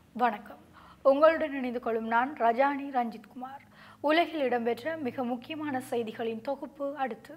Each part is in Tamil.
வணக்கம் உங்களுடன் இணைந்து கொள்ளும் நான் ரஜானி ரஞ்சித்குமார் உலகில் இடம்பெற்ற மிக முக்கியமான செய்திகளின் தொகுப்பு அடுத்து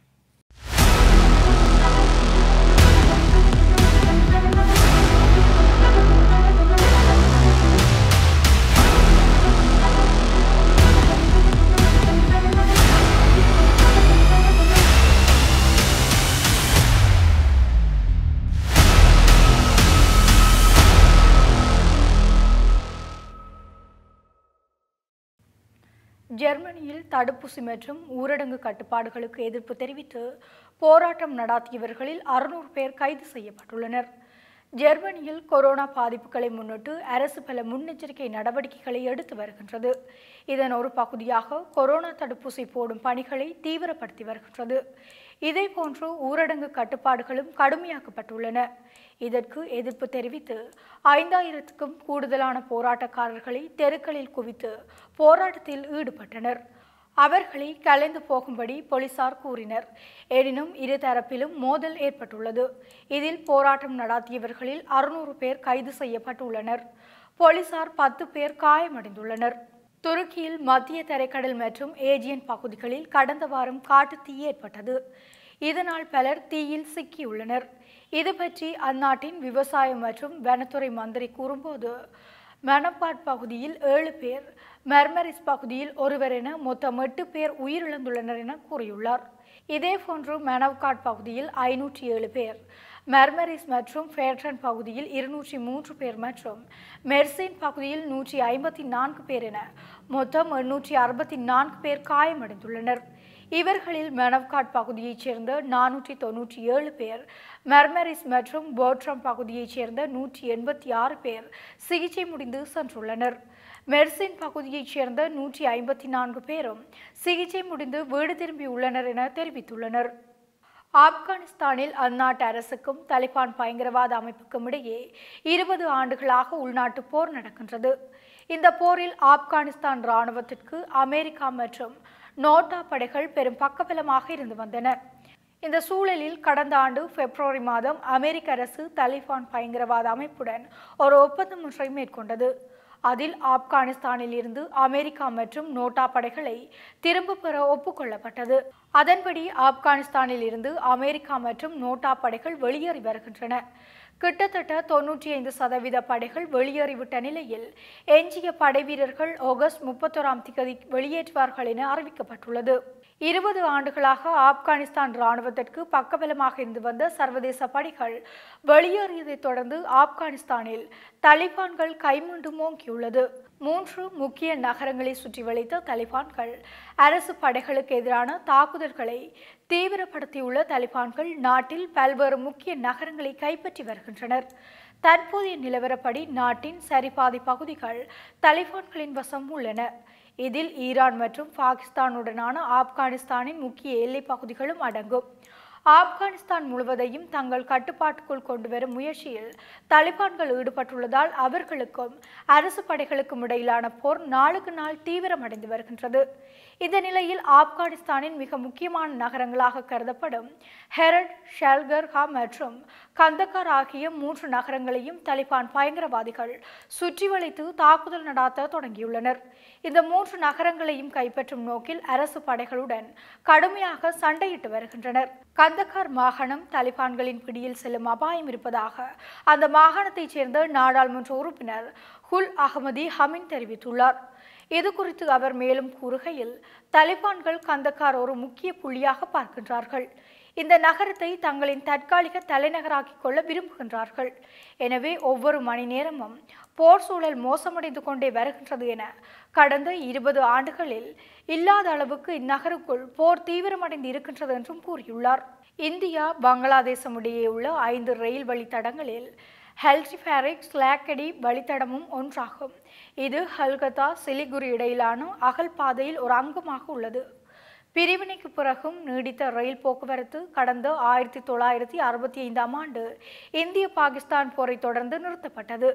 ஜெர்மனியில் தடுப்பூசி மற்றும் ஊரடங்கு கட்டுப்பாடுகளுக்கு எதிர்ப்பு தெரிவித்து போராட்டம் நடாத்தியவர்களில் அறுநூறு பேர் கைது செய்யப்பட்டுள்ளனர் ஜெர்மனியில் கொரோனா பாதிப்புகளை முன்னிட்டு அரசு பல முன்னெச்சரிக்கை நடவடிக்கைகளை எடுத்து வருகின்றது இதன் ஒரு பகுதியாக கொரோனா தடுப்பூசி போடும் பணிகளை தீவிரப்படுத்தி வருகின்றது இதேபோன்று ஊரடங்கு கட்டுப்பாடுகளும் கடுமையாக்கப்பட்டுள்ளன இதற்கு எதிர்ப்பு தெரிவித்து ஐந்தாயிரத்துக்கும் கூடுதலான போராட்டக்காரர்களை தெருக்களில் குவித்து போராட்டத்தில் ஈடுபட்டனர் அவர்களை கலைந்து போகும்படி போலீசார் கூறினர் எனினும் இரு தரப்பிலும் மோதல் ஏற்பட்டுள்ளது இதில் போராட்டம் நடாத்தியவர்களில் அறுநூறு பேர் கைது செய்யப்பட்டுள்ளனர் போலீசார் பத்து பேர் காயமடைந்துள்ளனர் துருக்கியில் மத்திய தரைக்கடல் மற்றும் ஏஜியன் பகுதிகளில் கடந்த வாரம் காட்டுத்தீ ஏற்பட்டது இதனால் பலர் தீயில் சிக்கியுள்ளனர் இது பற்றி அந்நாட்டின் விவசாயம் மற்றும் வனத்துறை மந்திரி கூறும்போது மணப்பாட் பகுதியில் ஏழு பேர் மெர்மரிஸ் பகுதியில் ஒருவர் என மொத்தம் எட்டு பேர் உயிரிழந்துள்ளனர் என கூறியுள்ளார் இதேபோன்று மெனவ்காட் பகுதியில் ஐநூற்றி ஏழு பேர் மெர்மரிஸ் மற்றும் ஃபேட்ரன் பகுதியில் இருநூற்றி மூன்று பேர் மற்றும் மெர்சின் பகுதியில் நூற்றி ஐம்பத்தி நான்கு பேர் என மொத்தம் எண்ணூற்றி அறுபத்தி நான்கு பேர் காயமடைந்துள்ளனர் இவர்களில் மெனவ்காட் பகுதியைச் சேர்ந்த நானூற்றி தொன்னூற்றி ஏழு பேர் மெர்மரிஸ் மற்றும் போட்ரம் பகுதியைச் சேர்ந்த நூற்றி எண்பத்தி ஆறு பேர் சிகிச்சை முடிந்து சென்றுள்ளனர் மெர்சின் பகுதியைச் சேர்ந்த நூற்றி ஐம்பத்தி நான்கு பேரும் சிகிச்சை முடிந்து வீடு திரும்பியுள்ளனர் என தெரிவித்துள்ளனர் ஆப்கானிஸ்தானில் அந்நாட்டு அரசுக்கும் தலிபான் பயங்கரவாத அமைப்புக்கும் இடையே இருபது ஆண்டுகளாக உள்நாட்டு போர் நடக்கின்றது இந்த போரில் ஆப்கானிஸ்தான் இராணுவத்திற்கு அமெரிக்கா மற்றும் நோட்டா படைகள் பெரும் பக்கபலமாக இருந்து வந்தன இந்த சூழலில் கடந்த ஆண்டு பிப்ரவரி மாதம் அமெரிக்க அரசு தலிபான் பயங்கரவாத அமைப்புடன் ஒரு ஒப்பந்தம் ஒன்றை மேற்கொண்டது அதில் ஆப்கானிஸ்தானில் இருந்து அமெரிக்கா மற்றும் நோட்டா படைகளை திரும்ப பெற ஒப்புக்கொள்ளப்பட்டது அதன்படி ஆப்கானிஸ்தானில் இருந்து அமெரிக்கா மற்றும் நோட்டா படைகள் வெளியேறி வருகின்றன கிட்டத்தட்ட தொன்னூற்றி ஐந்து சதவீத படைகள் வெளியேறிவிட்ட நிலையில் எஞ்சிய படை வீரர்கள் ஆகஸ்ட் முப்பத்தோராம் திகதி வெளியேற்றுவார்கள் என அறிவிக்கப்பட்டுள்ளது இருபது ஆண்டுகளாக ஆப்கானிஸ்தான் இராணுவத்திற்கு பக்கபலமாக இருந்து வந்த சர்வதேச படைகள் வெளியேறியதைத் தொடர்ந்து ஆப்கானிஸ்தானில் தலிபான்கள் கைமீண்டும் ஓங்கியுள்ளது மூன்று முக்கிய நகரங்களை சுற்றி வளைத்த தலிபான்கள் அரசு படைகளுக்கு எதிரான தாக்குதல்களை தீவிரப்படுத்தியுள்ள தலிபான்கள் நாட்டில் பல்வேறு முக்கிய நகரங்களை கைப்பற்றி வருகின்றனர் தற்போதைய நிலவரப்படி நாட்டின் சரிபாதி பகுதிகள் தலிபான்களின் வசம் உள்ளன இதில் ஈரான் மற்றும் பாகிஸ்தானுடனான ஆப்கானிஸ்தானின் முக்கிய எல்லைப் பகுதிகளும் அடங்கும் ஆப்கானிஸ்தான் முழுவதையும் தங்கள் கட்டுப்பாட்டுக்குள் கொண்டு வரும் முயற்சியில் தலிபான்கள் ஈடுபட்டுள்ளதால் அவர்களுக்கும் அரசு படைகளுக்கும் இடையிலான போர் நாளுக்கு நாள் தீவிரமடைந்து வருகின்றது இந்த நிலையில் ஆப்கானிஸ்தானின் மிக முக்கியமான நகரங்களாக கருதப்படும் ஹெரட் ஷல்கர்ஹா மற்றும் கந்தகார் ஆகிய மூன்று நகரங்களையும் தலிபான் பயங்கரவாதிகள் சுற்றி வளைத்து தாக்குதல் நடாத்த தொடங்கியுள்ளனர் இந்த மூன்று நகரங்களையும் கைப்பற்றும் நோக்கில் அரசு படைகளுடன் கடுமையாக சண்டையிட்டு வருகின்றனர் கந்தகார் மாகாணம் தலிபான்களின் பிடியில் செல்லும் அபாயம் இருப்பதாக அந்த மாகாணத்தைச் சேர்ந்த நாடாளுமன்ற உறுப்பினர் ஹுல் அகமதி ஹமின் தெரிவித்துள்ளார் இது குறித்து அவர் மேலும் கூறுகையில் தலிபான்கள் கந்தக்கார் ஒரு முக்கிய புள்ளியாக பார்க்கின்றார்கள் இந்த நகரத்தை தங்களின் தற்காலிக தலைநகராக்கிக் கொள்ள விரும்புகின்றார்கள் எனவே ஒவ்வொரு மணி நேரமும் போர் சூழல் மோசமடைந்து கொண்டே வருகின்றது என கடந்த இருபது ஆண்டுகளில் இல்லாத அளவுக்கு இந்நகருக்குள் போர் தீவிரமடைந்து இருக்கின்றது என்றும் கூறியுள்ளார் இந்தியா பங்களாதேசம் இடையே உள்ள ஐந்து ரயில் வழித்தடங்களில் ஹெல்சிஃபேரிக் ஸ்லாக்கடி வழித்தடமும் ஒன்றாகும் இது ஹல்கத்தா சிலிகுரி இடையிலான அகல் பாதையில் ஒரு அங்கமாக உள்ளது பிரிவினைக்கு பிறகும் நீடித்த ரயில் போக்குவரத்து கடந்த ஆயிரத்தி தொள்ளாயிரத்தி அறுபத்தி ஐந்தாம் ஆண்டு இந்திய பாகிஸ்தான் போரை தொடர்ந்து நிறுத்தப்பட்டது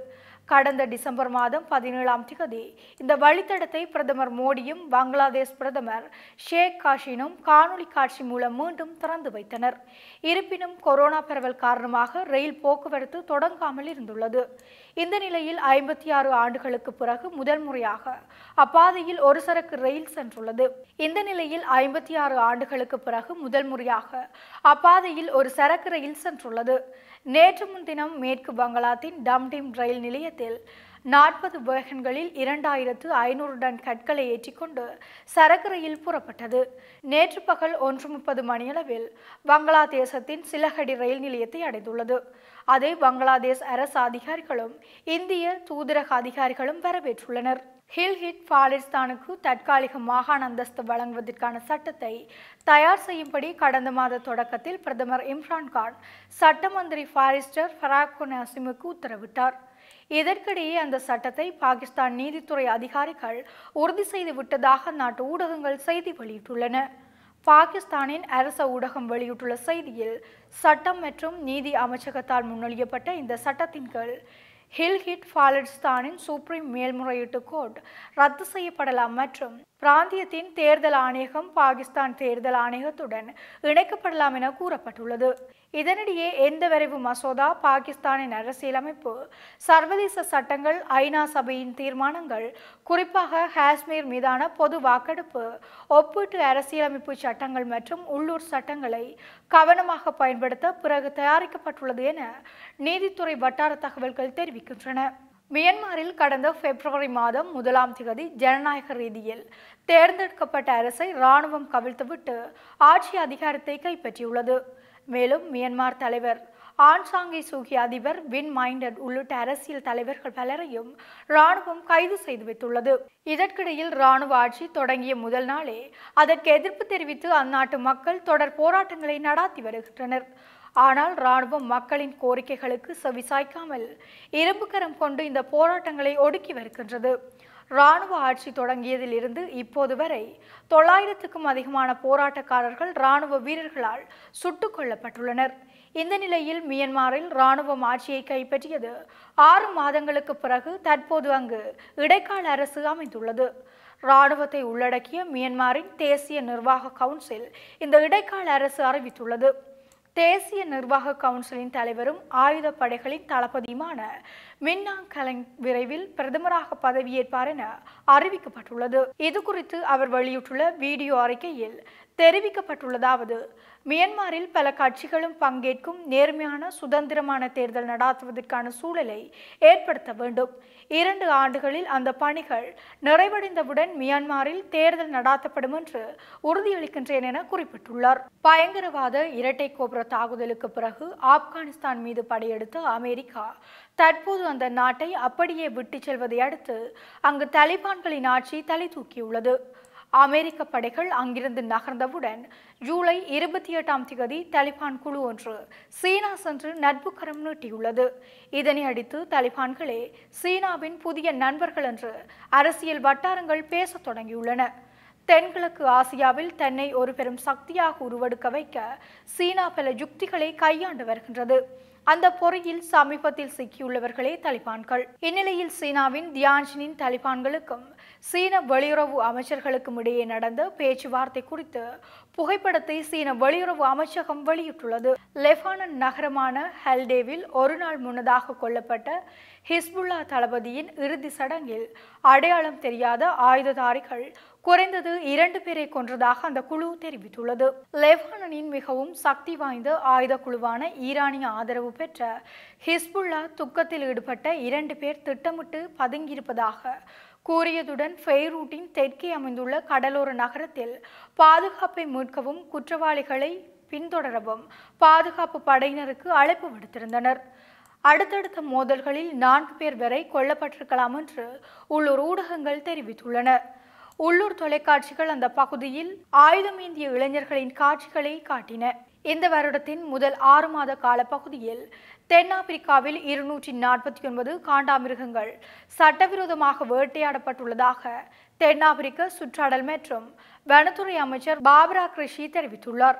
கடந்த டிசம்பர் மாதம் பதினேழாம் திகதி இந்த வழித்தடத்தை பிரதமர் மோடியும் பங்களாதேஷ் பிரதமர் ஷேக் ஹசீனும் காணொளி காட்சி மூலம் மீண்டும் திறந்து வைத்தனர் இருப்பினும் கொரோனா பரவல் காரணமாக ரயில் போக்குவரத்து தொடங்காமல் இருந்துள்ளது இந்த நிலையில் ஐம்பத்தி ஆறு ஆண்டுகளுக்கு பிறகு முதல் முறையாக அப்பாதையில் ஒரு சரக்கு ரயில் சென்றுள்ளது இந்த நிலையில் ஐம்பத்தி ஆறு ஆண்டுகளுக்கு பிறகு முதல் முறையாக அப்பாதையில் ஒரு சரக்கு ரயில் சென்றுள்ளது நேற்று முன்தினம் மேற்கு வங்காளத்தின் டம்டிம் ரயில் நிலையத்தில் நாற்பது வேகன்களில் இரண்டாயிரத்து ஐநூறு டன் கற்களை ஏற்றிக்கொண்டு சரக்கு ரயில் புறப்பட்டது நேற்று பகல் ஒன்று முப்பது மணியளவில் வங்களாதேசத்தின் சிலகடி ரயில் நிலையத்தை அடைந்துள்ளது அதை வங்களாதேஷ் அரசு அதிகாரிகளும் இந்திய தூதரக அதிகாரிகளும் வரவேற்றுள்ளனர் ஹில்ஹிட் பாலிஸ்தானுக்கு தற்காலிக மாகாண அந்தஸ்து வழங்குவதற்கான சட்டத்தை தயார் செய்யும்படி கடந்த மாத தொடக்கத்தில் பிரதமர் இம்ரான்கான் சட்டமந்திரி ஃபாரிஸ்டர் ஃபராக்கோ நாசிமுக்கு உத்தரவிட்டார் இதற்கிடையே அந்த சட்டத்தை பாகிஸ்தான் நீதித்துறை அதிகாரிகள் உறுதி செய்து விட்டதாக அந்நாட்டு ஊடகங்கள் செய்தி வெளியிட்டுள்ளன பாகிஸ்தானின் அரச ஊடகம் வெளியிட்டுள்ள செய்தியில் சட்டம் மற்றும் நீதி அமைச்சகத்தால் முன்மொழியப்பட்ட இந்த சட்டத்தின் கீழ் ஹில்ஹிட் பாலிஸ்தானின் சுப்ரீம் மேல்முறையீட்டு கோர்ட் ரத்து செய்யப்படலாம் மற்றும் பிராந்தியத்தின் தேர்தல் ஆணையகம் பாகிஸ்தான் தேர்தல் ஆணையகத்துடன் இணைக்கப்படலாம் என கூறப்பட்டுள்ளது இதனிடையே எந்த வரைவு மசோதா பாகிஸ்தானின் அரசியலமைப்பு சர்வதேச சட்டங்கள் ஐநா சபையின் தீர்மானங்கள் குறிப்பாக காஷ்மீர் மீதான பொது வாக்கெடுப்பு ஒப்பீட்டு அரசியலமைப்பு சட்டங்கள் மற்றும் உள்ளூர் சட்டங்களை கவனமாக பயன்படுத்த பிறகு தயாரிக்கப்பட்டுள்ளது என நீதித்துறை வட்டார தகவல்கள் தெரிவிக்கின்றன மியன்மாரில் கடந்த பிப்ரவரி மாதம் முதலாம் திகதி ஜனநாயக ரீதியில் தேர்ந்தெடுக்கப்பட்ட அரசை இராணுவம் கவிழ்த்துவிட்டு ஆட்சி அதிகாரத்தை கைப்பற்றியுள்ளது மேலும் மியன்மார் தலைவர் ஆன் சாங்கி சூகி அதிபர் வின் மைண்டட் உள்ளிட்ட அரசியல் தலைவர்கள் பலரையும் ராணுவம் கைது செய்து வைத்துள்ளது இதற்கிடையில் ராணுவ ஆட்சி தொடங்கிய முதல் நாளே அதற்கு எதிர்ப்பு தெரிவித்து அந்நாட்டு மக்கள் தொடர் போராட்டங்களை நடாத்தி வருகின்றனர் ஆனால் ராணுவம் மக்களின் கோரிக்கைகளுக்கு செவிசாய்க்காமல் இரும்பு கரம் கொண்டு இந்த போராட்டங்களை ஒடுக்கி வருகின்றது ராணுவ ஆட்சி தொடங்கியதில் இருந்து இப்போது வரை தொள்ளாயிரத்துக்கும் அதிகமான போராட்டக்காரர்கள் ராணுவ வீரர்களால் சுட்டுக் கொல்லப்பட்டுள்ளனர் இந்த நிலையில் மியன்மாரில் ராணுவம் ஆட்சியை கைப்பற்றியது ஆறு மாதங்களுக்கு பிறகு தற்போது அங்கு இடைக்கால அரசு அமைந்துள்ளது ராணுவத்தை உள்ளடக்கிய மியன்மாரின் தேசிய நிர்வாக கவுன்சில் இந்த இடைக்கால அரசு அறிவித்துள்ளது தேசிய நிர்வாக கவுன்சிலின் தலைவரும் ஆயுத படைகளின் தளபதியுமான மின்னாங் கலங் விரைவில் பிரதமராக பதவியேற்பார் என அறிவிக்கப்பட்டுள்ளது இது குறித்து அவர் வெளியிட்டுள்ள வீடியோ அறிக்கையில் தெரிவிக்கப்பட்டுள்ளதாவது மியன்மாரில் பல கட்சிகளும் பங்கேற்கும் நேர்மையான சுதந்திரமான தேர்தல் நடாத்துவதற்கான சூழலை ஏற்படுத்த வேண்டும் இரண்டு ஆண்டுகளில் அந்த பணிகள் நிறைவடைந்தவுடன் மியான்மரில் தேர்தல் நடாத்தப்படும் என்று உறுதியளிக்கின்றேன் என குறிப்பிட்டுள்ளார் பயங்கரவாத இரட்டை கோபுர தாக்குதலுக்கு பிறகு ஆப்கானிஸ்தான் மீது படையெடுத்த அமெரிக்கா தற்போது அந்த நாட்டை அப்படியே விட்டுச் செல்வதை அடுத்து அங்கு தலிபான்களின் ஆட்சி தலை தூக்கியுள்ளது அமெரிக்க படைகள் அங்கிருந்து நகர்ந்தவுடன் ஜூலை இருபத்தி எட்டாம் திகதி தலிபான் குழு ஒன்று சீனா சென்று நட்பு கரம் நீட்டியுள்ளது இதனை அடித்து தலிபான்களே சீனாவின் புதிய நண்பர்கள் என்று அரசியல் வட்டாரங்கள் பேசத் தொடங்கியுள்ளன தென்கிழக்கு ஆசியாவில் தன்னை ஒரு பெரும் சக்தியாக உருவெடுக்க வைக்க சீனா பல யுக்திகளை கையாண்டு வருகின்றது அந்த பொறியில் சமீபத்தில் சிக்கியுள்ளவர்களே தலிபான்கள் இந்நிலையில் சீனாவின் தியான்ஜினின் தலிபான்களுக்கும் சீன வெளியுறவு அமைச்சர்களுக்கும் இடையே நடந்த பேச்சுவார்த்தை குறித்து புகைப்படத்தை சீன வெளியுறவு அமைச்சகம் வெளியிட்டுள்ளது லெபானன் நகரமான ஹல்டேவில் ஒரு நாள் முன்னதாக கொல்லப்பட்ட ஹிஸ்புல்லா தளபதியின் இறுதி சடங்கில் அடையாளம் தெரியாத ஆயுததாரிகள் குறைந்தது இரண்டு பேரை கொன்றதாக அந்த குழு தெரிவித்துள்ளது லெபானனின் மிகவும் சக்தி வாய்ந்த ஆயுத குழுவான ஈரானிய ஆதரவு பெற்ற ஹிஸ்புல்லா துக்கத்தில் ஈடுபட்ட இரண்டு பேர் திட்டமிட்டு பதுங்கியிருப்பதாக கூறியதுடன் ஃபெய்ரூட்டின் தெற்கே அமைந்துள்ள கடலோர நகரத்தில் பாதுகாப்பை மீட்கவும் குற்றவாளிகளை பின்தொடரவும் பாதுகாப்பு படையினருக்கு அழைப்பு விடுத்திருந்தனர் அடுத்தடுத்த மோதல்களில் நான்கு பேர் வரை கொல்லப்பட்டிருக்கலாம் என்று உள்ளூர் ஊடகங்கள் தெரிவித்துள்ளன உள்ளூர் தொலைக்காட்சிகள் அந்த பகுதியில் ஆயுதமேந்திய இளைஞர்களின் காட்சிகளை காட்டின இந்த வருடத்தின் முதல் ஆறு மாத காலப்பகுதியில் தென்னாப்பிரிக்காவில் இருநூற்றி நாற்பத்தி ஒன்பது காண்டாமிருகங்கள் சட்டவிரோதமாக வேட்டையாடப்பட்டுள்ளதாக தென்னாப்பிரிக்க சுற்றாடல் மற்றும் வனத்துறை அமைச்சர் பாபரா கிருஷி தெரிவித்துள்ளார்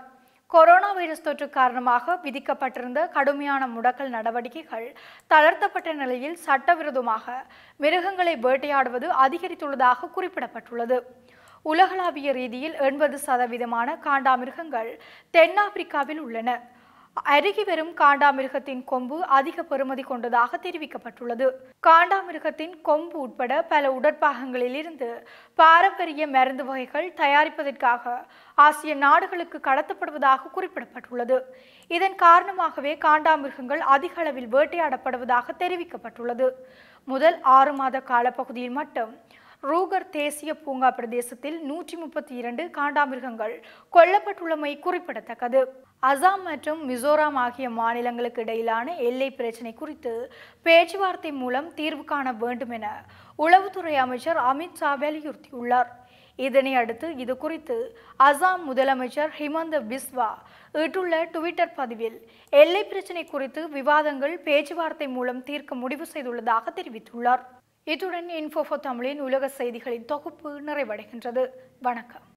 கொரோனா வைரஸ் தொற்று காரணமாக விதிக்கப்பட்டிருந்த கடுமையான முடக்கல் நடவடிக்கைகள் தளர்த்தப்பட்ட நிலையில் சட்டவிரோதமாக மிருகங்களை வேட்டையாடுவது அதிகரித்துள்ளதாக குறிப்பிடப்பட்டுள்ளது உலகளாவிய ரீதியில் எண்பது சதவீதமான காண்டாமிருகங்கள் தென்னாப்பிரிக்காவில் உள்ளன அருகி வரும் காண்டாமிருகத்தின் கொம்பு அதிக பெறுமதி கொண்டதாக தெரிவிக்கப்பட்டுள்ளது காண்டாமிருகத்தின் கொம்பு உட்பட பல உடற்பாகங்களிலிருந்து பாரம்பரிய மருந்து வகைகள் தயாரிப்பதற்காக ஆசிய நாடுகளுக்கு கடத்தப்படுவதாக குறிப்பிடப்பட்டுள்ளது இதன் காரணமாகவே காண்டாமிருகங்கள் அதிக அளவில் வேட்டையாடப்படுவதாக தெரிவிக்கப்பட்டுள்ளது முதல் ஆறு மாத காலப்பகுதியில் மட்டும் ரூகர் தேசிய பூங்கா பிரதேசத்தில் நூற்றி முப்பத்தி இரண்டு காண்டாமிருகங்கள் கொல்லப்பட்டுள்ளமை குறிப்பிடத்தக்கது அசாம் மற்றும் மிசோராம் ஆகிய மாநிலங்களுக்கு இடையிலான எல்லை பிரச்சினை குறித்து பேச்சுவார்த்தை மூலம் தீர்வு காண வேண்டும் என உளவுத்துறை அமைச்சர் அமித்ஷா வலியுறுத்தியுள்ளார் இதனை அடுத்து இது குறித்து அசாம் முதலமைச்சர் ஹிமந்த பிஸ்வா இட்டுள்ள டுவிட்டர் பதிவில் எல்லை பிரச்சினை குறித்து விவாதங்கள் பேச்சுவார்த்தை மூலம் தீர்க்க முடிவு செய்துள்ளதாக தெரிவித்துள்ளார் இத்துடன் இன்ஃபோஃபோ தமிழின் உலக செய்திகளின் தொகுப்பு நிறைவடைகின்றது வணக்கம்